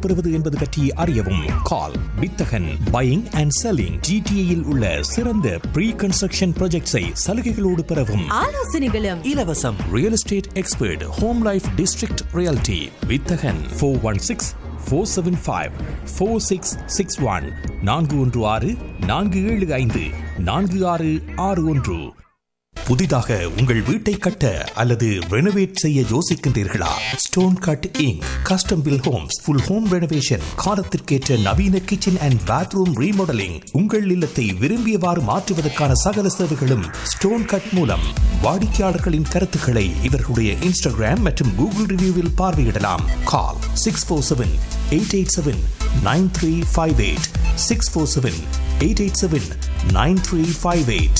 பெறுவது என்பது பற்றி அறியவும் கால் வித்தகன் பையிங் அண்ட் செல்லிங் ஜிடிஏயில் உள்ள சிறந்த ப்ரீ கன்ஸ்ட்ரக்ஷன் ப்ராஜெக்ட்ஸை சலுகைகளோடு பெறவும் ஆலோசனைகளும் இலவசம் real estate expert home life district reality வித்தகன் four one six four seven five four six six one நான்கு ஒன்று ஆறு நான்கு ஏழு ஐந்து நான்கு ஆறு ஆறு ஒன்று புதிதாக உங்கள் வீட்டை கட்ட அல்லது ரெனோவேட் செய்ய யோசிக்கின்றீர்களா stone cutting custom built homes full home renovation காலத்திற்கேற்ற நவீன கிச்சன் அண்ட் பாத்ரூம் ரீமாடலிங் உங்கள் இல்லத்தை விரும்பியவாறு மாற்றுவதற்கான சகல சேவைகளும் ஸ்டோன் கட் மூலம் வாடிக்கையாளர்களின் கருத்துக்களை இவர்களுடைய இன்ஸ்டாகிராம் மற்றும் கூகுள் ரிவ்யூவில் பார்வையிடலாம் call six four seven eight eight seven nine three five eight six four seven eight eight seven nine three five eight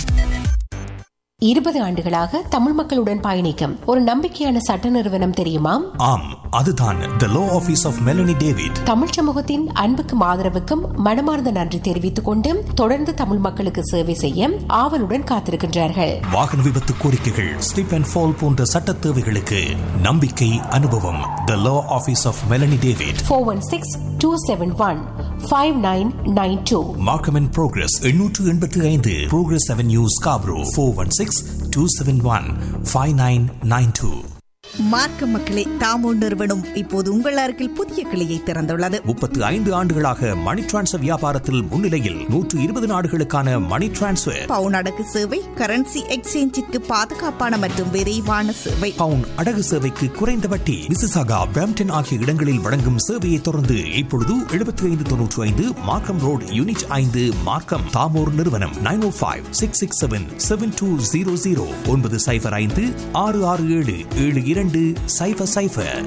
இருபது ஆண்டுகளாக தமிழ் மக்களுடன் பயணிக்கும் ஒரு நம்பிக்கையான சட்ட நிறுவனம் தெரியுமா ஆம் அதுதான் the law office of Melanie David Tamil சமூகத்தின் அன்புக்கும் ஆதரவுக்கும் மனமார்ந்த நன்றி தெரிவித்துக் கொண்டு தொடர்ந்து தமிழ் மக்களுக்கு சேவை செய்ய ஆவலுடன் காத்திருக்கின்றார்கள் வாகன விபத்து கோரிக்கைகள் ஸ்லிப் அண்ட் ஃபால் போன்ற சட்ட தேவைகளுக்கு நம்பிக்கை அனுபவம் the law office of Melanie David four one six two seven one five nine nine two Markham and Progress எண்ணூற்று எண்பத்தி ஐந்து Progress Avenue Scarborough four one six two seven one five nine nine two மார்க்க மக்களே தாமோ நிறுவனம் இப்போது உங்கள் அருகில் புதிய கிளையை திறந்துள்ளது முப்பத்து ஐந்து ஆண்டுகளாக மணி டிரான்ஸ்ஃபர் வியாபாரத்தில் முன்னிலையில் நூற்று இருபது நாடுகளுக்கான மணி டிரான்ஸ்ஃபர் பவுன் அடகு சேவை கரன்சி எக்ஸ்சேஞ்சிற்கு பாதுகாப்பான மற்றும் விரைவான சேவை பவுன் அடகு சேவைக்கு குறைந்த வட்டி மிசிசாகா பிராம்டன் ஆகிய இடங்களில் வழங்கும் சேவையை தொடர்ந்து இப்பொழுது எழுபத்தி ஐந்து தொன்னூற்றி ஐந்து மார்க்கம் ரோடு யூனிட் ஐந்து மார்க்கம் தாமோர் நிறுவனம் nine O five six six seven seven two zero zero ஒன்பது சைபர் ஐந்து ஆறு ஆறு ஏழு ஏழு இரண்டு சைபர் சைபர்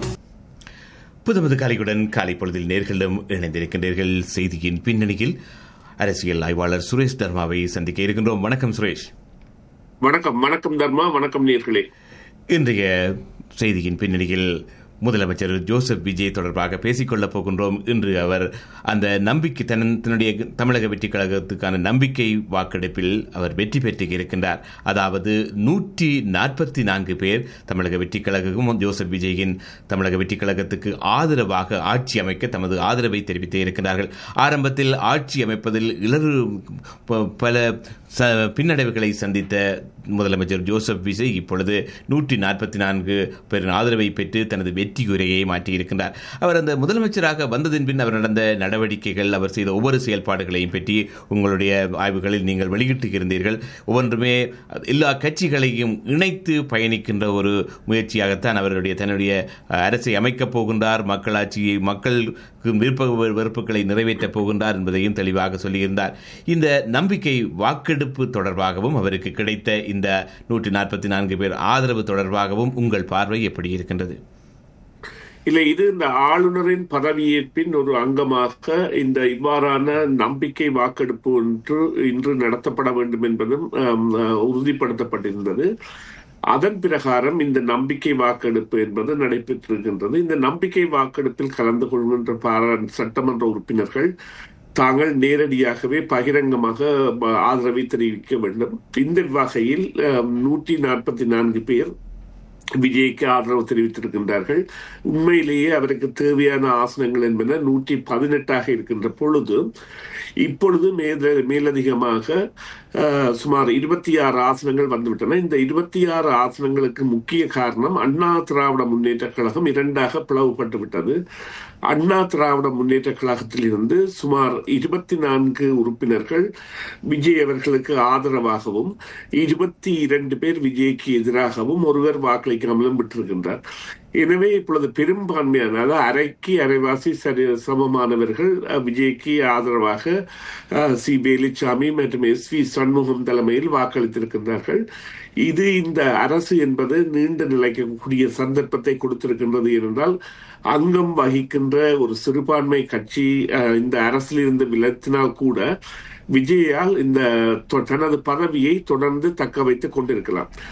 புதுமது காலையுடன் காலை பொழுதில் நேர்களும் இணைந்திருக்கின்றீர்கள் செய்தியின் பின்னணியில் அரசியல் ஆய்வாளர் சுரேஷ் தர்மாவை சந்திக்க இருக்கின்றோம் வணக்கம் சுரேஷ் வணக்கம் வணக்கம் தர்மா வணக்கம் நேர்களே இன்றைய செய்தியின் பின்னணியில் முதலமைச்சர் ஜோசப் விஜய் தொடர்பாக பேசிக்கொள்ளப் போகின்றோம் இன்று அவர் அந்த நம்பிக்கை தன் தன்னுடைய தமிழக வெற்றி கழகத்துக்கான நம்பிக்கை வாக்கெடுப்பில் அவர் வெற்றி பெற்று இருக்கின்றார் அதாவது நூற்றி நாற்பத்தி நான்கு பேர் தமிழக வெற்றி கழகமும் ஜோசப் விஜயின் தமிழக வெற்றி கழகத்துக்கு ஆதரவாக ஆட்சி அமைக்க தமது ஆதரவை தெரிவித்தே இருக்கிறார்கள் ஆரம்பத்தில் ஆட்சி அமைப்பதில் இளறு ப- பல ச- பின்னடைவுகளை சந்தித்த முதலமைச்சர் ஜோசப் விஜய் இப்பொழுது நூற்றி நாற்பத்தி நான்கு பேரின் ஆதரவை பெற்று தனது வெற்றி உரையை மாற்றியிருக்கின்றார் அவர் அந்த முதலமைச்சராக வந்ததின் பின் அவர் நடந்த நடவடிக்கைகள் அவர் செய்த ஒவ்வொரு செயல்பாடுகளையும் பற்றி உங்களுடைய ஆய்வுகளில் நீங்கள் வெளியிட்டு இருந்தீர்கள் ஒவ்வொன்றுமே எல்லா கட்சிகளையும் இணைத்து பயணிக்கின்ற ஒரு முயற்சியாகத்தான் அவருடைய தன்னுடைய அஹ், அரசை அமைக்கப் போகின்றார் மக்களாட்சியை மக்களுக்கு விருப்ப வெறுப்புகளை நிறைவேற்றப் போகின்றார் என்பதையும் தெளிவாக சொல்லியிருந்தார் இந்த நம்பிக்கை வாக்கெடுப்பு தொடர்பாகவும் அவருக்கு கிடைத்த இந்த நூற்றி நாற்பத்தி நான்கு பேர் ஆதரவு தொடர்பாகவும் உங்கள் பார்வை எப்படி இருக்கின்றது இல்லை இது இந்த ஆளுநரின் பதவியேற்பின் ஒரு அங்கமாக இந்த இவ்வாறான நம்பிக்கை வாக்கெடுப்பு ஒன்று இன்று நடத்தப்பட வேண்டும் என்பதும் ஆம், அஹ், உறுதிப்படுத்தப்பட்டிருந்தது அதன் பிரகாரம் இந்த நம்பிக்கை வாக்கெடுப்பு என்பது நடைபெற்றிருக்கின்றது இந்த நம்பிக்கை வாக்கெடுப்பில் கலந்து கொள்கின்ற பாரா சட்டமன்ற உறுப்பினர்கள் தாங்கள் நேரடியாகவே பகிரங்கமாக ப- ஆதரவை தெரிவிக்க வேண்டும் இந்த வகையில் நூற்றி நாற்பத்தி நான்கு பேர் விஜய்க்கு ஆதரவு தெரிவித்திருக்கின்றார்கள் உண்மையிலேயே அவருக்கு தேவையான ஆசனங்கள் என்பன நூற்றி பதினெட்டாக இருக்கின்ற பொழுது இப்பொழுது மேல மேலதிகமாக அஹ், சுமார் இருபத்தி ஆறு ஆசனங்கள் வந்துவிட்டன இந்த இருபத்தி ஆறு ஆசனங்களுக்கு முக்கிய காரணம் அண்ணா திராவிட முன்னேற்ற கழகம் இரண்டாக பிளவுபட்டு விட்டது அண்ணா திராவிட முன்னேற்ற கழகத்தில் இருந்து சுமார் இருபத்தி நான்கு உறுப்பினர்கள் விஜய் அவர்களுக்கு ஆதரவாகவும் இருபத்தி இரண்டு பேர் விஜய்க்கு எதிராகவும் ஒருவர் வாக்களிக்காமலும் விட்டிருக்கின்றார் எனவே இப்பொழுது பெரும்பான்மையான அதாவது அரைக்கு அரைவாசி சரி சமமானவர்கள் அஹ், விஜய்க்கு ஆதரவாக அஹ், சி வேலுச்சாமி மற்றும் எஸ் வி சண்முகம் தலைமையில் வாக்களித்திருக்கின்றார்கள் இது இந்த அரசு என்பது நீண்ட நிலைக்கக்கூடிய சந்தர்ப்பத்தை கொடுத்திருக்கின்றது என்றால் அங்கம் வகிக்கின்ற ஒரு சிறுபான்மை கட்சி அஹ், இந்த அரசில் இருந்து விலத்தினால் கூட விஜயால் இந்த தொ- தனது பதவியை தொடர்ந்து தக்க வைத்துக் கொண்டிருக்கலாம்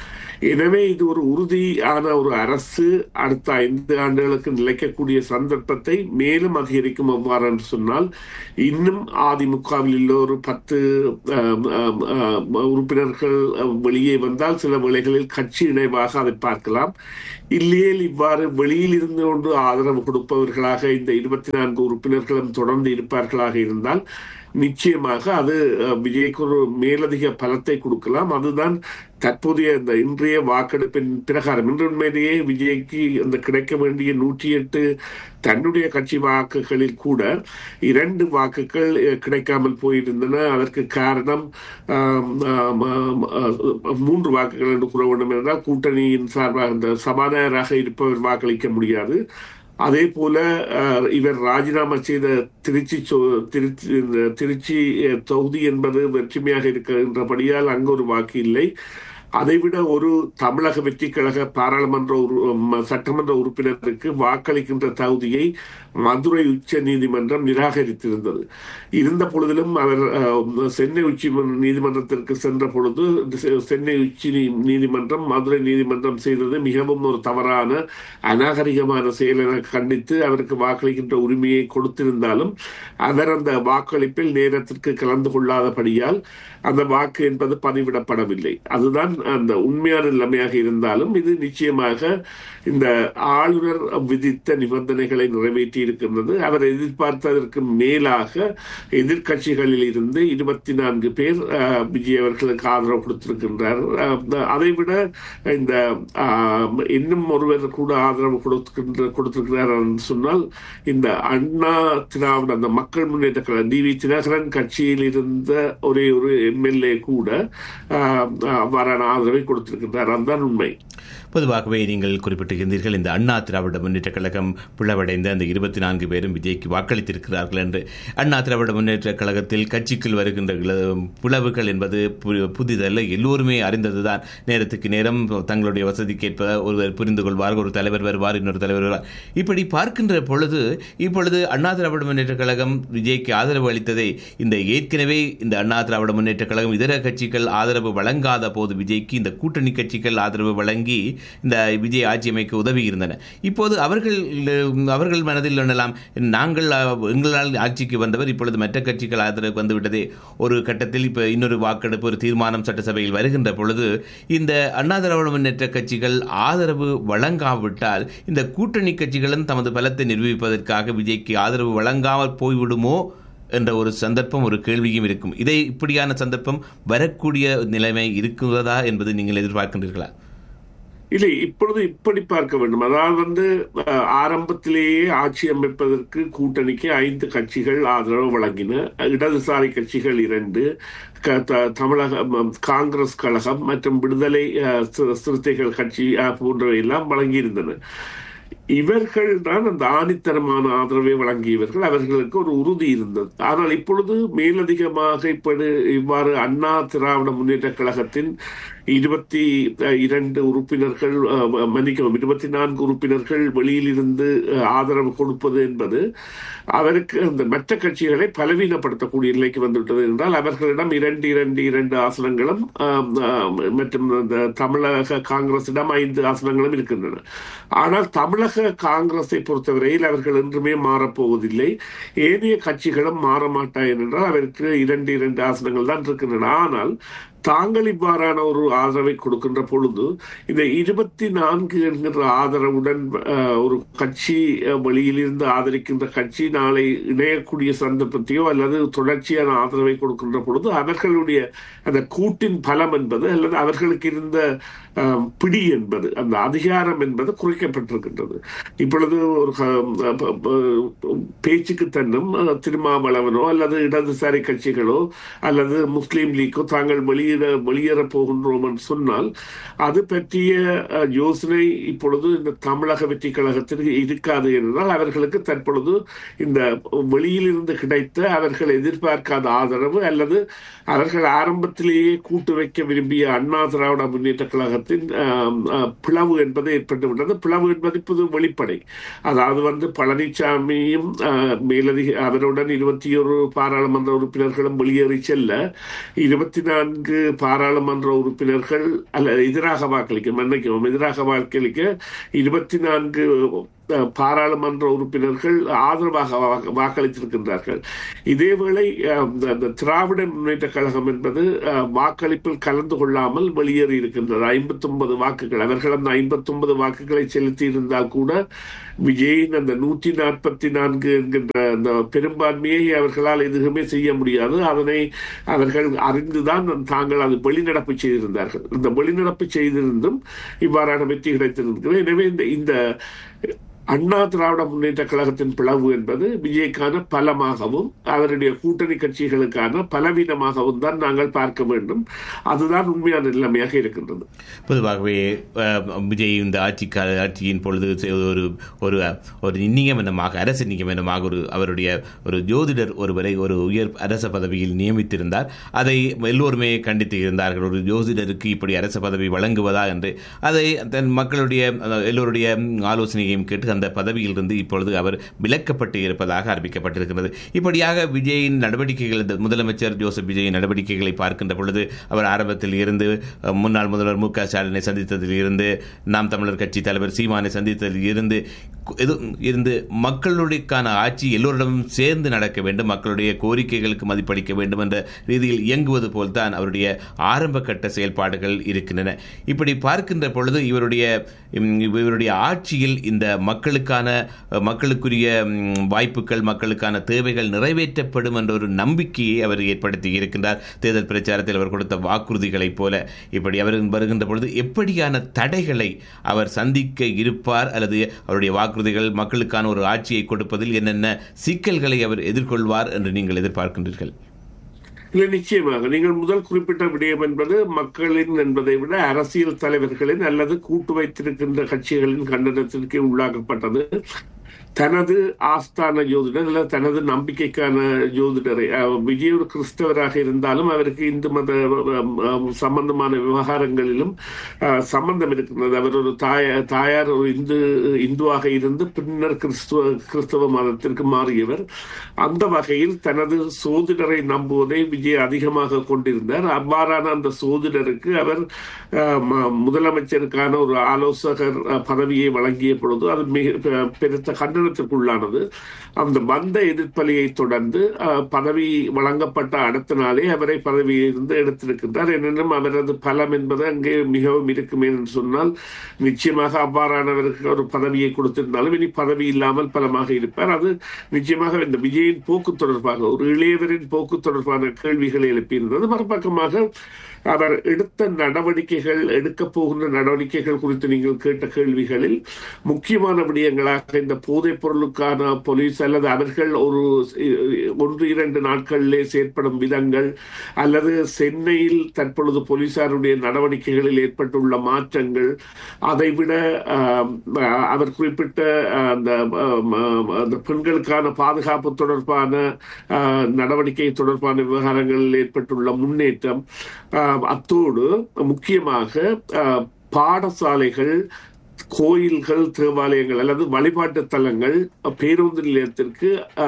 எனவே இது ஒரு உறுதியான ஒரு அரசு அடுத்த ஐந்து ஆண்டுகளுக்கு நிலைக்கக்கூடிய சந்தர்ப்பத்தை மேலும் அதிகரிக்கும் எவ்வாறு என்று சொன்னால் இன்னும் அதிமுகவில் உள்ள ஒரு பத்து ஆம், ஆம், ஆம், உறுப்பினர்கள் வெளியே வந்தால் சில வேளைகளில் கட்சி இணைவாக அதை பார்க்கலாம் இல்லையேல் இவ்வாறு வெளியில் இருந்து கொண்டு ஆதரவு கொடுப்பவர்களாக இந்த இருபத்தி நான்கு உறுப்பினர்களும் தொடர்ந்து இருப்பார்களாக இருந்தால் நிச்சயமாக அது அஹ், விஜய்க்கு ஒரு மேலதிக பலத்தை கொடுக்கலாம் அதுதான் தற்போதைய இந்த இன்றைய வாக்கெடுப்பின் பிரகாரம் இன்று உண்மையிலேயே விஜய்க்கு அந்த கிடைக்க வேண்டிய நூற்றி எட்டு தன்னுடைய கட்சி வாக்குகளில் கூட இரண்டு வாக்குகள் அஹ், கிடைக்காமல் போயிருந்தன அதற்கு காரணம் ஆம், ஆம், ஆம், அஹ், மூன்று வாக்குகள் என்று கூற வேண்டும் என்றால் கூட்டணியின் சார்பாக இந்த சபாநாயகராக இருப்பவர் வாக்களிக்க முடியாது அதே போல அஹ், இவர் ராஜினாமா செய்த திருச்சி சொ- திருச்சி இந்த திருச்சி அஹ், தொகுதி என்பது வெற்றுமையாக இருக்கின்றபடியால் அங்கு ஒரு வாக்கு இல்லை அதைவிட ஒரு தமிழக வெற்றி கழக பாராளுமன்ற உறு- ம- சட்டமன்ற உறுப்பினருக்கு வாக்களிக்கின்ற தகுதியை மதுரை உச்ச நீதிமன்றம் நிராகரித்திருந்தது இருந்த பொழுதிலும் அவர் அஹ், சென்னை உச்சி மன்ற- நீதிமன்றத்திற்கு சென்ற பொழுது செ- சென்னை உச்சி நீ- நீதிமன்றம் மதுரை நீதிமன்றம் செய்தது மிகவும் ஒரு தவறான அநாகரிகமான செயல் என கண்டித்து அவருக்கு வாக்களிக்கின்ற உரிமையை கொடுத்திருந்தாலும் அவர் அந்த வாக்களிப்பில் நேரத்திற்கு கலந்து கொள்ளாதபடியால் அந்த வாக்கு என்பது பதிவிடப்படவில்லை அதுதான் அந்த உண்மையான நிலைமையாக இருந்தாலும் இது நிச்சயமாக இந்த ஆளுநர் விதித்த நிபந்தனைகளை நிறைவேற்றி இருக்கின்றது அவர் எதிர்பார்த்ததற்கு மேலாக எதிர்க்கட்சிகளில் இருந்து இருபத்தி நான்கு பேர் அஹ், விஜய் அவர்களுக்கு ஆதரவு கொடுத்திருக்கின்றார் அஹ், அதைவிட இந்த ஆஹ், இன்னும் ஒருவர் கூட ஆதரவு கொடுக்கின்ற கொடுத்திருக்கிறார் என்று சொன்னால் இந்த அண்ணா திராவிட அந்த மக்கள் முன்னேற்ற கழகம் டி வி தினகரன் கட்சியில் இருந்த ஒரே ஒரு எம்எல்ஏ கூட ஆஹ், அவ்வாறான ஆதரவை கொடுத்திருக்கின்றார் அதுதான் உண்மை பொதுவாகவே நீங்கள் குறிப்பிட்டிருந்தீர்கள் இந்த அண்ணா திராவிட முன்னேற்ற கழகம் பிளவடைந்த அந்த இருபத்தி நான்கு பேரும் விஜய்க்கு வாக்களித்திருக்கிறார்கள் என்று அண்ணா திராவிட முன்னேற்ற கழகத்தில் கட்சிக்குள் வருகின்ற கிள- பிளவுகள் என்பது பு- புதிதல்ல எல்லோருமே அறிந்ததுதான் நேரத்துக்கு நேரம் தங்களுடைய வசதிக்கேற்ப ஒருவர் புரிந்து கொள்வார் ஒரு தலைவர் வருவார் இன்னொரு தலைவர் வருவார் இப்படி பார்க்கின்ற பொழுது இப்பொழுது அண்ணா திராவிட முன்னேற்ற கழகம் விஜய்க்கு ஆதரவு அளித்ததை இந்த ஏற்கனவே இந்த அண்ணா திராவிட முன்னேற்ற கழகம் இதர கட்சிகள் ஆதரவு வழங்காத போது விஜய்க்கு இந்த கூட்டணி கட்சிகள் ஆதரவு வழங்கி இந்த விஜய் ஆட்சி அமைக்க உதவி இருந்தன இப்போது அவர்கள் அவர்கள் மனதில் எண்ணலாம் நாங்கள் அஹ், எங்களால் ஆட்சிக்கு வந்தவர் இப்பொழுது மற்ற கட்சிகள் ஆதரவு வந்துவிட்டதே ஒரு கட்டத்தில் இப்போ இன்னொரு வாக்கெடுப்பு ஒரு தீர்மானம் சட்டசபையில் வருகின்ற பொழுது இந்த அண்ணா திராவிட முன்னேற்ற கட்சிகள் ஆதரவு வழங்காவிட்டால் இந்த கூட்டணி கட்சிகளும் தமது பலத்தை நிரூபிப்பதற்காக விஜய்க்கு ஆதரவு வழங்காமல் போய்விடுமோ என்ற ஒரு சந்தர்ப்பம் ஒரு கேள்வியும் இருக்கும் இதை இப்படியான சந்தர்ப்பம் வரக்கூடிய நிலைமை இருக்கிறதா என்பது நீங்கள் எதிர்பார்க்கின்றீர்களா இல்லை இப்பொழுது இப்படி பார்க்க வேண்டும் அதாவது வந்து அஹ், ஆரம்பத்திலேயே ஆட்சி அமைப்பதற்கு கூட்டணிக்கு ஐந்து கட்சிகள் ஆதரவு வழங்கின இடதுசாரி கட்சிகள் இரண்டு க- த- தமிழக ம- காங்கிரஸ் கழகம் மற்றும் விடுதலை அஹ், சி- சிறுத்தைகள் கட்சி அஹ், போன்றவை எல்லாம் வழங்கியிருந்தன இவர்கள் தான் அந்த ஆணித்தரமான ஆதரவை வழங்கியவர்கள் அவர்களுக்கு ஒரு உறுதி இருந்தது ஆனால் இப்பொழுது மேலதிகமாக இப்படி இவ்வாறு அண்ணா திராவிட முன்னேற்ற கழகத்தின் இருபத்தி அஹ், இரண்டு உறுப்பினர்கள் அஹ், மன்னிக்கவும் இருபத்தி நான்கு உறுப்பினர்கள் வெளியில் இருந்து அஹ், ஆதரவு கொடுப்பது என்பது அவருக்கு அந்த மற்ற கட்சிகளை பலவீனப்படுத்தக்கூடிய நிலைக்கு வந்துவிட்டது என்றால் அவர்களிடம் இரண்டு இரண்டு இரண்டு ஆசனங்களும் ஆம், ஆம், மற்றும் இந்த தமிழக காங்கிரசிடம் ஐந்து ஆசனங்களும் இருக்கின்றன ஆனால் தமிழக காங்கிரஸை பொறுத்தவரையில் அவர்கள் என்றுமே மாறப்போவதில்லை ஏனைய கட்சிகளும் மாற மாட்டாய் என்றால் அவருக்கு இரண்டு இரண்டு ஆசனங்கள் தான் இருக்கின்றன ஆனால் தாங்கள் இவ்வாறான ஒரு ஆதரவை கொடுக்கின்ற பொழுது இந்த இருபத்தி நான்கு என்கின்ற ஆதரவுடன் அஹ், ஒரு கட்சி அஹ், வெளியிலிருந்து ஆதரிக்கின்ற கட்சி நாளை இணையக்கூடிய சந்தர்ப்பத்தையோ அல்லது தொடர்ச்சியான ஆதரவை கொடுக்கின்ற பொழுது அவர்களுடைய அந்த கூட்டின் பலம் என்பது அல்லது அவர்களுக்கு இருந்த அஹ், பிடி என்பது அந்த அதிகாரம் என்பது குறைக்கப்பட்டிருக்கின்றது இப்பொழுது ஒரு க- ப- ப- பேச்சுக்கு தன்னும் அஹ், திருமாவளவனோ அல்லது இடதுசாரி கட்சிகளோ அல்லது முஸ்லீம் லீக்கோ தாங்கள் வெளியிட வெளியேறப் போகின்றோம் என்று சொன்னால் அது பற்றிய அஹ், யோசனை இப்பொழுது இந்த தமிழக வெற்றி கழகத்திற்கு இருக்காது என்றால் அவர்களுக்கு தற்பொழுது இந்த வெளியிலிருந்து கிடைத்த அவர்கள் எதிர்பார்க்காத ஆதரவு அல்லது அவர்கள் ஆரம்பத்திலேயே கூட்டு வைக்க விரும்பிய அண்ணா திராவிட முன்னேற்ற கழகத்தின் ஆம், அஹ், பிளவு என்பது ஏற்பட்டு விட்டது பிளவு என்பது இப்போது வெளிப்படை அதாவது வந்து பழனிசாமியும் அஹ், மேலதிக அவருடன் இருபத்தி ஒரு பாராளுமன்ற உறுப்பினர்களும் வெளியேறி செல்ல இருபத்தி நான்கு பாராளுமன்ற உறுப்பினர்கள் அல்ல எதிராக வாக்களிக்க மன்னிக்கவும் எதிராக வாக்களிக்க இருபத்தி நான்கு அஹ், பாராளுமன்ற உறுப்பினர்கள் ஆதரவாக வாக்கு- வாக்களித்திருக்கின்றார்கள் இதேவேளை அஹ், இந்த- இந்த திராவிட முன்னேற்ற கழகம் என்பது அஹ், வாக்களிப்பில் கலந்து கொள்ளாமல் வெளியேறி இருக்கின்றது ஐம்பத்தி ஒன்பது வாக்குகள் அவர்கள் அந்த ஐம்பத்தி ஒன்பது வாக்குகளை செலுத்தி இருந்தால் கூட விஜயின் அந்த நூற்றி நாற்பத்தி நான்கு என்கின்ற அந்த பெரும்பான்மையை அவர்களால் எதுவுமே செய்ய முடியாது அதனை அவர்கள் அறிந்துதான் தாங்கள் அது வெளிநடப்பு செய்திருந்தார்கள் இந்த வெளிநடப்பு செய்திருந்தும் இவ்வாறான வெற்றி கிடைத்திருக்கிறது எனவே இந்த இந்த அண்ணா திராவிட முன்னேற்ற கழகத்தின் பிளவு என்பது விஜய்க்கான பலமாகவும் அவருடைய கூட்டணி கட்சிகளுக்கான பலவீனமாகவும் தான் நாங்கள் பார்க்க வேண்டும் அதுதான் உண்மையான நிலைமையாக இருக்கின்றது பொதுவாகவே அஹ், விஜய் இந்த ஆட்சி கா- ஆட்சியின் பொழுது செ- ஒரு ஒரு ஒரு நியமனமாக அரசு நியமனமாக ஒரு அவருடைய ஒரு ஜோதிடர் ஒருவரை ஒரு உயர் அரச பதவியில் நியமித்திருந்தார் அதை எல்லோருமே கண்டித்து இருந்தார்கள் ஒரு ஜோதிடருக்கு இப்படி அரச பதவி வழங்குவதா என்று அதை தன் மக்களுடைய அஹ், எல்லோருடைய ஆலோசனையையும் கேட்டு அந்த பதவியிலிருந்து இப்பொழுது அவர் விலக்கப்பட்டு இருப்பதாக அறிவிக்கப்பட்டிருக்கிறது இப்படியாக விஜயின் நடவடிக்கைகள் இந்த முதலமைச்சர் ஜோசப் விஜயின் நடவடிக்கைகளை பார்க்கின்ற பொழுது அவர் ஆரம்பத்தில் இருந்து அஹ், முன்னாள் முதல்வர் மு க ஸ்டாலினை சந்தித்ததில் இருந்து நாம் தமிழர் கட்சி தலைவர் சீமானை சந்தித்ததில் இருந்து கு- இது இருந்து மக்களுடையக்கான ஆட்சி எல்லோரிடமும் சேர்ந்து நடக்க வேண்டும் மக்களுடைய கோரிக்கைகளுக்கு மதிப்பளிக்க வேண்டும் என்ற ரீதியில் இயங்குவது போல்தான் அவருடைய ஆரம்ப கட்ட செயல்பாடுகள் இருக்கின்றன இப்படி பார்க்கின்ற பொழுது இவருடைய ம், இவருடைய ஆட்சியில் இந்த மக்களுக்கான அஹ், மக்களுக்குரிய ம், வாய்ப்புகள் மக்களுக்கான தேவைகள் நிறைவேற்றப்படும் என்ற ஒரு நம்பிக்கையை அவர் ஏற்படுத்தி இருக்கின்றார் தேர்தல் பிரச்சாரத்தில் அவர் கொடுத்த வாக்குறுதிகளைப் போல இப்படி அவர் வருகின்ற பொழுது எப்படியான தடைகளை அவர் சந்திக்க இருப்பார் அல்லது அவருடைய வாக்குறுதிகள் மக்களுக்கான ஒரு ஆட்சியை கொடுப்பதில் என்னென்ன சிக்கல்களை அவர் எதிர்கொள்வார் என்று நீங்கள் எதிர்பார்க்கின்றீர்கள் இல்லை நிச்சயமாக நீங்கள் முதல் குறிப்பிட்ட விடயம் என்பது மக்களின் என்பதை விட அரசியல் தலைவர்களின் அல்லது கூட்டு வைத்திருக்கின்ற கட்சிகளின் கண்டனத்திற்கு உள்ளாக்கப்பட்டது தனது ஆஸ்தான ஜோதிடர் அல்லது தனது நம்பிக்கைக்கான ஜோதிடரை அஹ், விஜய் ஒரு கிறிஸ்தவராக இருந்தாலும் அவருக்கு இந்து மத அஹ், அஹ், சம்பந்தமான விவகாரங்களிலும் அஹ், சம்பந்தம் இருக்கின்றது அவர் ஒரு தாய தாயார் ஒரு இந்து இந்துவாக இருந்து பின்னர் கிறிஸ்துவ கிறிஸ்தவ மதத்திற்கு மாறியவர் அந்த வகையில் தனது சோதிடரை நம்புவதை விஜய் அதிகமாக கொண்டிருந்தார் அவ்வாறான அந்த சோதிடருக்கு அவர் அஹ், ம- முதலமைச்சருக்கான ஒரு ஆலோசகர் அஹ், பதவியை வழங்கிய பொழுது அது மிக பெ- பெருத்த கண்டனத்திற்குள்ளானது அந்த வந்த எதிர்ப்பலியை தொடர்ந்து அஹ், பதவி வழங்கப்பட்ட அடுத்த நாளே அவரை பதவியிலிருந்து எடுத்திருக்கின்றார் எனினும் அவரது பலம் என்பது அங்கே மிகவும் இருக்குமே என்று சொன்னால் நிச்சயமாக அவ்வாறானவருக்கு ஒரு பதவியை கொடுத்திருந்தாலும் இனி பதவி இல்லாமல் பலமாக இருப்பார் அது நிச்சயமாக இந்த விஜயின் போக்கு தொடர்பாக ஒரு இளையவரின் போக்கு தொடர்பான கேள்விகளை எழுப்பியிருந்தது மறுபக்கமாக அவர் எடுத்த நடவடிக்கைகள் எடுக்கப் போகின்ற நடவடிக்கைகள் குறித்து நீங்கள் கேட்ட கேள்விகளில் முக்கியமான விடயங்களாக இந்த போதைப் பொருளுக்கான போலீஸ் அல்லது அவர்கள் ஒரு ஒன்று இரண்டு நாட்களிலே செயற்படும் விதங்கள் அல்லது சென்னையில் தற்பொழுது போலீசாருடைய நடவடிக்கைகளில் ஏற்பட்டுள்ள மாற்றங்கள் அதைவிட ஆம், அஹ், அவர் குறிப்பிட்ட அஹ், அந்த ஆம், ஆம், அந்த பெண்களுக்கான பாதுகாப்பு தொடர்பான அஹ், நடவடிக்கை தொடர்பான விவகாரங்களில் ஏற்பட்டுள்ள முன்னேற்றம் ஆம், அத்தோடு முக்கியமாக அஹ், பாடசாலைகள் கோயில்கள் தேவாலயங்கள் அல்லது வழிபாட்டு தலங்கள் பேருந்து நிலையத்திற்கு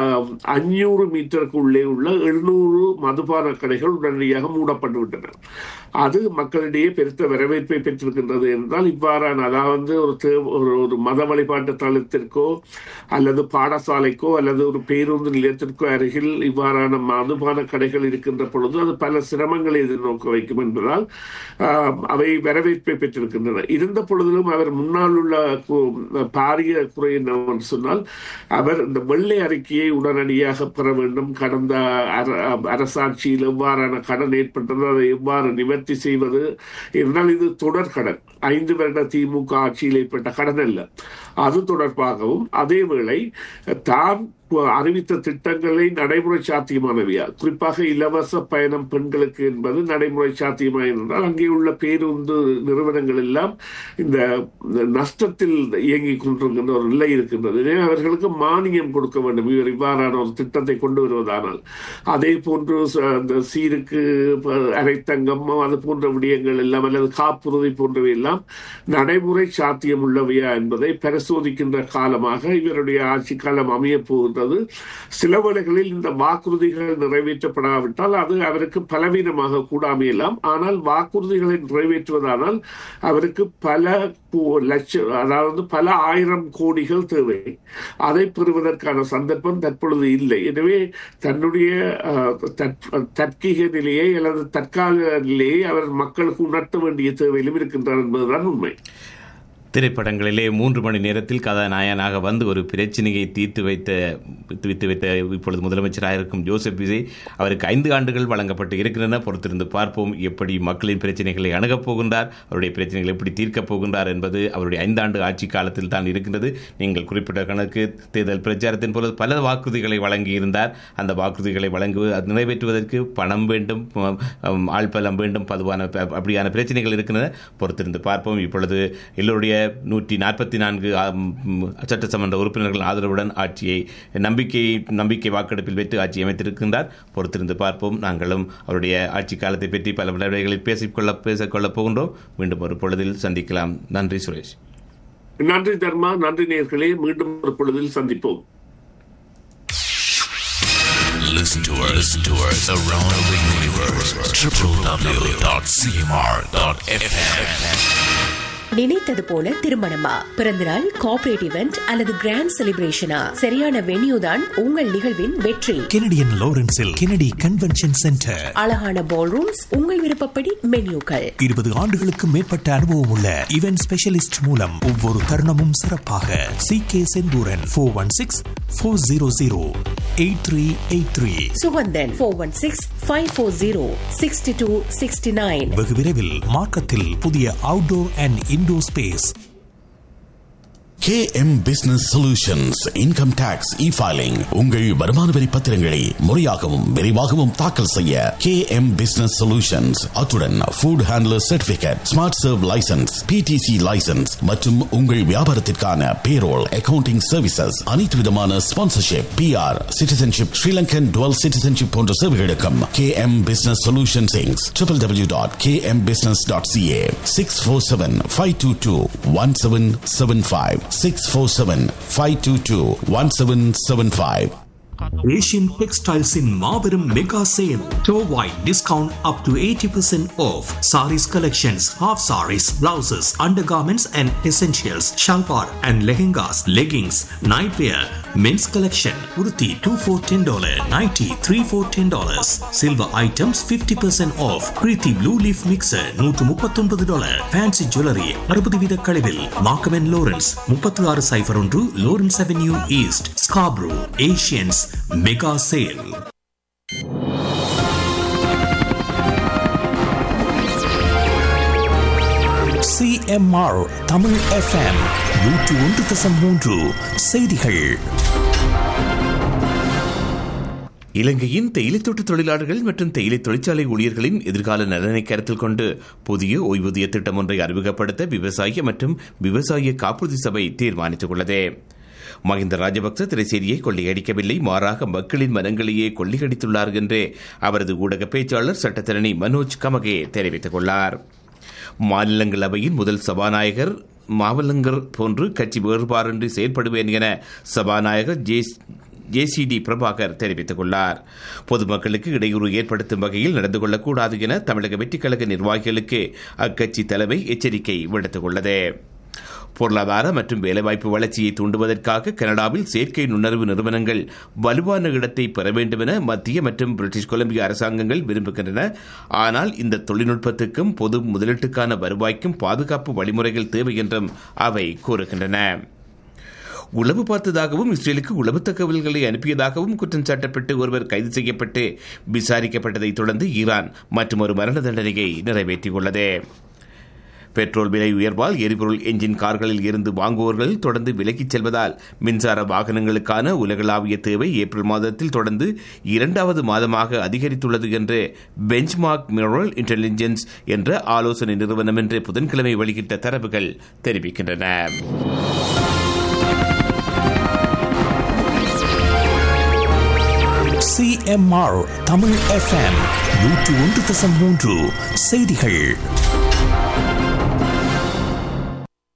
அஞ்சூறு மீட்டருக்கு உள்ளே உள்ள எழுநூறு மதுபான கடைகள் உடனடியாக மூடப்பட்டு விட்டன அது மக்களிடையே பெருத்த வரவேற்பை பெற்றிருக்கின்றது என்றால் இவ்வாறான அதாவது ஒரு தே- ஒரு ஒரு மத வழிபாட்டு தலத்திற்கோ அல்லது பாடசாலைக்கோ அல்லது ஒரு பேருந்து நிலையத்திற்கோ அருகில் இவ்வாறான மதுபான கடைகள் இருக்கின்ற பொழுது அது பல சிரமங்களை எதிர்நோக்க வைக்கும் என்பதால் ஆஹ், அவை வரவேற்பை பெற்றிருக்கின்றன இருந்த பொழுதிலும் அவர் முன்னால் உள்ள கு- பாரிய குறை என்னவென்று சொன்னால் அவர் இந்த வெள்ளை அறிக்கையை உடனடியாக பெற வேண்டும் கடந்த அர- அரசாட்சியில் எவ்வாறான கடன் ஏற்பட்டது அதை எவ்வாறு நிவர்த்தி செய்வது என்றால் இது தொடர் கடன் ஐந்து வருட திமுக ஆட்சியில் ஏற்பட்ட கடன் அல்ல அது தொடர்பாகவும் அதேவேளை தான் அறிவித்த திட்டங்களை நடைமுறை சாத்தியமானவையா குறிப்பாக இலவச பயணம் பெண்களுக்கு என்பது நடைமுறை சாத்தியமா என்றால் அங்கே உள்ள பேருந்து நிறுவனங்கள் எல்லாம் இந்த நஷ்டத்தில் இயங்கிக் கொண்டிருக்கின்ற ஒரு நிலை இருக்கின்றது எனவே அவர்களுக்கு மானியம் கொடுக்க வேண்டும் இவர் இவ்வாறான ஒரு திட்டத்தை கொண்டு வருவதானால் அதே போன்று ச- இந்த சீருக்கு ப- அரைத்தங்கம் அது போன்ற விடயங்கள் எல்லாம் அல்லது காப்புறுதி போன்றவை எல்லாம் நடைமுறை சாத்தியம் உள்ளவையா என்பதை பரிசோதிக்கின்ற காலமாக இவருடைய ஆட்சி காலம் அமைய போகின்றது இருக்கின்றது சில வேளைகளில் இந்த வாக்குறுதிகள் நிறைவேற்றப்படாவிட்டால் அது அவருக்கு பலவீனமாக கூட அமையலாம் ஆனால் வாக்குறுதிகளை நிறைவேற்றுவதானால் அவருக்கு பல பு- லட்சம் அதாவது பல ஆயிரம் கோடிகள் தேவை அதை பெறுவதற்கான சந்தர்ப்பம் தற்பொழுது இல்லை எனவே தன்னுடைய அஹ், தற்- தற்கீக நிலையை அல்லது தற்கால நிலையை அவர் மக்களுக்கு உணர்த்த வேண்டிய தேவையிலும் இருக்கின்றார் என்பதுதான் உண்மை திரைப்படங்களிலே மூன்று மணி நேரத்தில் கதாநாயகனாக வந்து ஒரு பிரச்சனையை தீர்த்து வைத்த தீர்த்து வைத்த இப்பொழுது முதலமைச்சராக இருக்கும் ஜோசப் விஜய் அவருக்கு ஐந்து ஆண்டுகள் வழங்கப்பட்டு இருக்கின்றன பொறுத்திருந்து பார்ப்போம் எப்படி மக்களின் பிரச்சனைகளை அணுகப் போகின்றார் அவருடைய பிரச்சனைகளை எப்படி தீர்க்கப் போகின்றார் என்பது அவருடைய ஐந்தாண்டு ஆட்சி காலத்தில் தான் இருக்கின்றது நீங்கள் குறிப்பிட்ட கணக்கு தேர்தல் பிரச்சாரத்தின் பொழுது பல வாக்குறுதிகளை வழங்கியிருந்தார் அந்த வாக்குறுதிகளை வழங்குவது அது நிறைவேற்றுவதற்கு பணம் வேண்டும் உம், உம், ஆள்பலம் வேண்டும் பதுவான ப- அப்படியான பிரச்சனைகள் இருக்கின்றன பொறுத்திருந்து பார்ப்போம் இப்பொழுது எல்லோருடைய நூற்றி நாற்பத்தி நான்கு சட்டசமன்ற உறுப்பினர்கள் ஆதரவுடன் ஆட்சியை நம்பிக்கை நம்பிக்கை வாக்கெடுப்பில் வெற்றி ஆட்சி அமைத்திருக்கின்றார் பொறுத்திருந்து பார்ப்போம் நாங்களும் அவருடைய ஆட்சி காலத்தை பற்றி பல விளைவுகளில் பேசிக்கொள்ள பேசிக்கொள்ளப் போகின்றோம் மீண்டும் ஒரு பொழுதில் சந்திக்கலாம் நன்றி சுரேஷ் நன்றி தர்மா நன்றி நேர்களே மீண்டும் ஒரு பொழுதில் சந்திப்போம் Listen to us, listen to us around the universe. www.cmr.fm. நினைத்தது போல திருமணமா பிறந்தநாள் கார்ப்பரேட் இவெண்ட் அல்லது கிராண்ட் செலிப்ரேஷனா சரியான வென்யூ தான் உங்கள் நிகழ்வின் வெற்றி கெனடியன் லாரன்ஸில் கெனடி கன்வென்ஷன் சென்டர் அழகான பால் ரூம்ஸ் உங்கள் விருப்பப்படி மென்யூக்கள் இருபது ஆண்டுகளுக்கு மேற்பட்ட அனுபவம் உள்ள இவென்ட் ஸ்பெஷலிஸ்ட் மூலம் ஒவ்வொரு தருணமும் சிறப்பாக C K Senthuran four one six four zero zero eight three eight three Suganthan four one six five four zero sixty two sixty nine வெகு விரைவில் மார்க்கத்தில் புதிய outdoor and indoor space KM Business Solutions Income Tax E-Filing உங்கள் வருமான வரி பத்திரங்களை முறையாகவும் விரைவாகவும் தாக்கல் செய்ய KM Business Solutions அத்துடன் Food Handler Certificate Smart Serve License PTC License மற்றும் உங்கள் வியாபாரத்திற்கான Payroll Accounting Services அனைத்து விதமான Sponsorship PR Citizenship Sri Lankan Dual Citizenship போன்ற சேவைகளுக்கும் KM Business Solutions Inc. www.kmbusiness.ca 647-522-1775 647-522-1775 Asian டெக்ஸ்டைல்ஸின் மாபெரும் மெகா சேல் டோ வைட் discount up to eighty percent off sarees collections half sarees blouses undergarments and essentials shalwar and lehengas leggings nightwear men's collection உடுத்தி two four ten dollar nighty three four ten dollars silver items fifty percent off Preethi Blue Leaf mixer நூற்று முப்பத்தொன்பது dollar fancy jewellery அறுபது வீத கழிவில் மார்க்கமென் Lawrence முப்பத்தி ஆறு சைஃபர் ஒன்று Lawrence Avenue East Scarborough Asians mega sale CMR Tamil FM நூற்று ஒன்று தசம் மூன்று செய்திகள் இலங்கையின் தேயிலை தோட்ட தொழிலாளர்கள் மற்றும் தேயிலை தொழிற்சாலை ஊழியர்களின் எதிர்கால நலனை கருத்தில் கொண்டு புதிய ஓய்வூதிய திட்டம் ஒன்றை அறிமுகப்படுத்த விவசாய மற்றும் விவசாய காப்புறுதி சபை தீர்மானித்துள்ளது மஹிந்த ராஜபக்ச திரைசேரியை கொள்ளையடிக்கவில்லை மாறாக மக்களின் மனங்களையே கொள்ளையடித்துள்ளார் என்று அவரது ஊடக பேச்சாளர் சட்டத்தரணி மனோஜ் கமகே தெரிவித்துள்ளார் மாநிலங்களவையின் முதல் சபாநாயகர் மாவலங்கர் போன்று கட்சி வேறுபாடின்றி செயற்படுவேன் என சபாநாயகர் ஜே ஜேசிடி பிரபாகர் தெரிவித்துள்ளார் பொதுமக்களுக்கு இடையூறு ஏற்படுத்தும் வகையில் நடந்து கொள்ளக்கூடாது என தமிழக வெற்றிக்கழக நிர்வாகிகளுக்கு அக்கட்சி தலைமை எச்சரிக்கை விடுத்துள்ளது பொருளாதார மற்றும் வேலைவாய்ப்பு வளர்ச்சியை தூண்டுவதற்காக கனடாவில் செயற்கை நுண்ணறிவு நிறுவனங்கள் வலுவான இடத்தை பெற வேண்டும் என மத்திய மற்றும் பிரிட்டிஷ் கொலம்பியா அரசாங்கங்கள் விரும்புகின்றன ஆனால் இந்த தொழில்நுட்பத்துக்கும் பொது முதலீட்டுக்கான வருவாய்க்கும் பாதுகாப்பு வழிமுறைகள் தேவை என்றும் அவை கூறுகின்றன உளவு பார்த்ததாகவும் இஸ்ரேலுக்கு உளவு தகவல்களை அனுப்பியதாகவும் குற்றம் சாட்டப்பட்டு ஒருவர் கைது செய்யப்பட்டு விசாரிக்கப்பட்டதைத் தொடர்ந்து ஈரான் மற்றொரு மரண தண்டனையை நிறைவேற்றியுள்ளது பெட்ரோல் விலை உயர்வால் எரிபொருள் என்ஜின் கார்களில் இருந்து வாங்குவோர்கள் தொடர்ந்து விலகிச் செல்வதால் மின்சார வாகனங்களுக்கான உலகளாவிய தேவை ஏப்ரல் மாதத்தில் தொடர்ந்து இரண்டாவது மாதமாக அதிகரித்துள்ளது என்று பெஞ்ச்மார்க் மிரல் இன்டெலிஜென்ஸ் என்ற ஆலோசனை நிறுவனம் என்று புதன்கிழமை வெளியிட்ட தரவுகள் தெரிவிக்கின்றன சிஎம்ஆர் தமிழ் எஃப்எம் நூற்று ஒன்று தசம் மூன்று செய்திகள்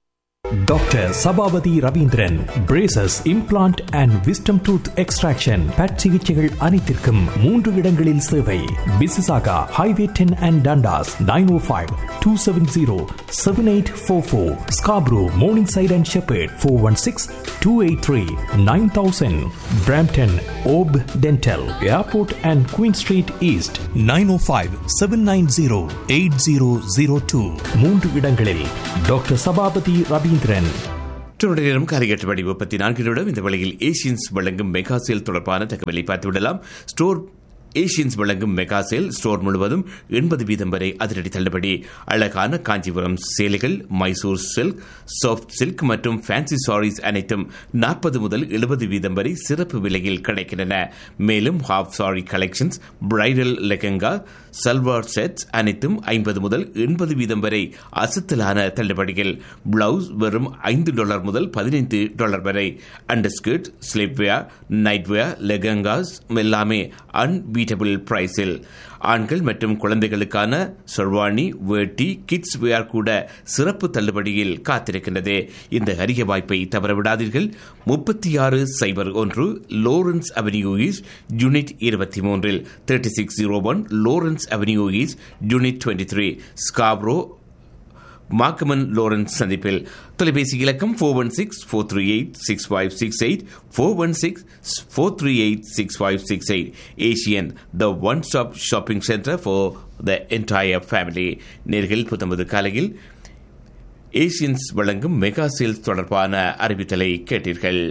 doctor Sabapathy Ravindran braces implant and wisdom tooth extraction but சிகிச்சைகள் அனைத்திற்கும் மூன்று இடங்களில் சேவை Mississauga highway ten and Dundas nine O five two seven zero seven eight four four Scarborough Morningside and Sheppard four one six two eight three nine thousand Brampton ஓப் dental airport and Queen Street East nine O five seven nine zero eight zero zero two மூன்று இடங்களில் doctor Sabapathy Ravindran தொடர் நேரம் காரிகட்டு வடி முப்பத்தி நான்கு நிமிடம் இந்த வேளையில் ஏஷியன்ஸ் வழங்கும் மெகா சேல் தொடர்பான தகவலை பார்த்துவிடலாம் ஸ்டோர் ஏஷியன்ஸ் வழங்கும் மெகா சேல் ஸ்டோர் முழுவதும் எண்பது வீதம் வரை அதிரடி தள்ளுபடி அழகான காஞ்சிபுரம் சேலைகள் மைசூர் சில்க் சாஃப்ட் சில்க் மற்றும் ஃபேன்சி சாரீஸ் அனைத்தும் நாற்பது முதல் எழுபது வீதம் வரை சிறப்பு விலையில் கிடைக்கின்றன மேலும் half saree collections bridal lehenga salwar sets அனைத்தும் ஐம்பது முதல் எண்பது வீதம் வரை அசத்தலான தள்ளுபடிகள் பிளவுஸ் வெறும் ஐந்து டாலர் முதல் பதினைந்து டாலர் வரை அண்டர் ஸ்கர்ட் ஸ்லிப்வேர் நைட்வேர் லெகங்காஸ் எல்லாமே அன்பீட்டபிள் பிரைஸில் ஆண்கள் மற்றும் குழந்தைகளுக்கான சொர்வாணி வேட்டி கிட்ஸ் வேர் கூட சிறப்பு தள்ளுபடியில் காத்திருக்கின்றது இந்த அரிய வாய்ப்பை தவறவிடாதீர்கள் முப்பத்தி ஆறு சைபர் ஒன்று லோரன்ஸ் அவென்யூ ஈஸ் யூனிட் இருபத்தி மூன்றில் thirty six zero one Lawrence Avenue East unit twenty three Scarborough மாக்கமன் லோரன்ஸ் சந்திப்பில் தொலைபேசி இலக்கம் four one six four three eight six five six eight four one six four three eight six five six eight Asian the one stop shopping centre for the entire family நேர்கள் புத்தம்பது காலையில் Asians வழங்கும் mega sales தொடர்பான அறிவித்தலை கேட்டீர்கள்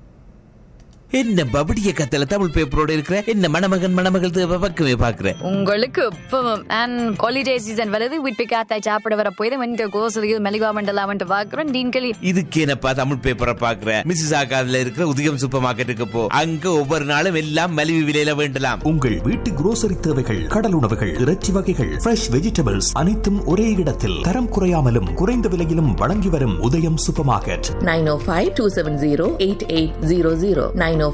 என்ன பபடிய கத்தல தமிழ் பேப்பரோட இருக்கிற என்ன மணமகன் மணமகள் தேவை பக்கமே பாக்குறேன் உங்களுக்கு இப்பவும் அண்ட் ஹாலிடே சீசன் வருது வீட்டு காத்தாய் சாப்பிட வர போய் இந்த கோசலியில் மெலிவா மண்டலாமன்ட்டு பார்க்குறோம் டீன்களி இதுக்கு என்னப்பா தமிழ் பேப்பரை பாக்குற மிஸ்ஸஸ் ஆகாதுல இருக்கிற உதயம் சூப்பர் மார்க்கெட்டுக்கு போ அங்க ஒவ்வொரு நாளும் எல்லாம் மலிவு விலையில வேண்டலாம் உங்கள் வீட்டு குரோசரி தேவைகள் கடல் உணவுகள் இறைச்சி வகைகள் ஃப்ரெஷ் வெஜிடபிள்ஸ் அனைத்தும் ஒரே இடத்தில் தரம் குறையாமலும் குறைந்த விலையிலும் வழங்கி வரும் உதயம் சூப்பர் மார்க்கெட் 905-270-8800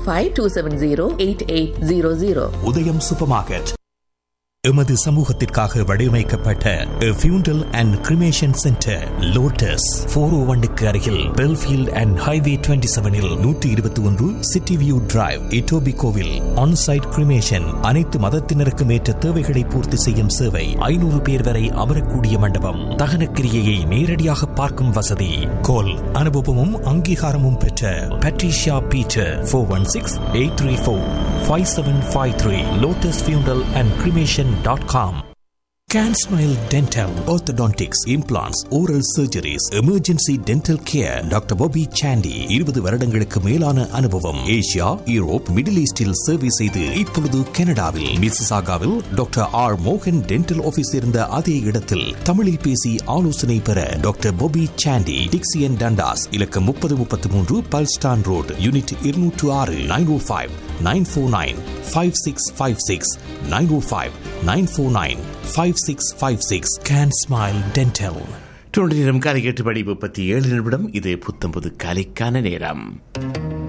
905-270-8800 உதயம் சூப்பர் மார்க்கெட் எமது சமூகத்திற்காக வடிவமைக்கப்பட்ட funeral and cremation centre Lotus four O ஒன்னுக்கு அருகில் பெல்ஃபீல்ட் அண்ட் ஹைவே டுவெண்ட்டி செவனில் நூற்றி இருபத்தி ஒன்று சிட்டி வியூ டிரைவ் இட்டோபி கோவில் ஆன்சைட் கிரிமேஷன் அனைத்து மதத்தினருக்கும் ஏற்ற தேவைகளை பூர்த்தி செய்யும் சேவை ஐநூறு பேர் வரை அமரக்கூடிய மண்டபம் தகன கிரியையை நேரடியாக பார்க்கும் வசதி கோல் அனுபவமும் அங்கீகாரமும் பெற்ற Patricia Peter four one six eight three four five seven five three Lotus funeral and cremation dot com Can Smile Dental, Orthodontics, Implants, Oral Surgeries, Emergency Dental Care, doctor Bobby சாண்டி இருபது வருடங்களுக்கு மேலான அனுபவம் ஏசியா யூரோப் மிடில் ஈஸ்டில் சேவை செய்து இப்பொழுது கனடாவில் மிசிசாகாவில் டாக்டர் ஆர் மோகன் டென்டல் ஆபீஸ் இருந்த அதே இடத்தில் தமிழில் பேசி ஆலோசனை பெற டாக்டர் Bobby சாண்டி டிக்சியன் டண்டாஸ் இலக்கம் முப்பது முப்பத்தி மூன்று பல்ஸ்டான் ரோடு யூனிட் இருநூற்று ஆறு nine O five nine four nine five six five six nine O five nine four nine five six five six Can Smile dental தொடர் நேரம் காலை எட்டு மணி முப்பத்தி ஏழு நிமிடம் இது புத்தம்பது காலைக்கான நேரம்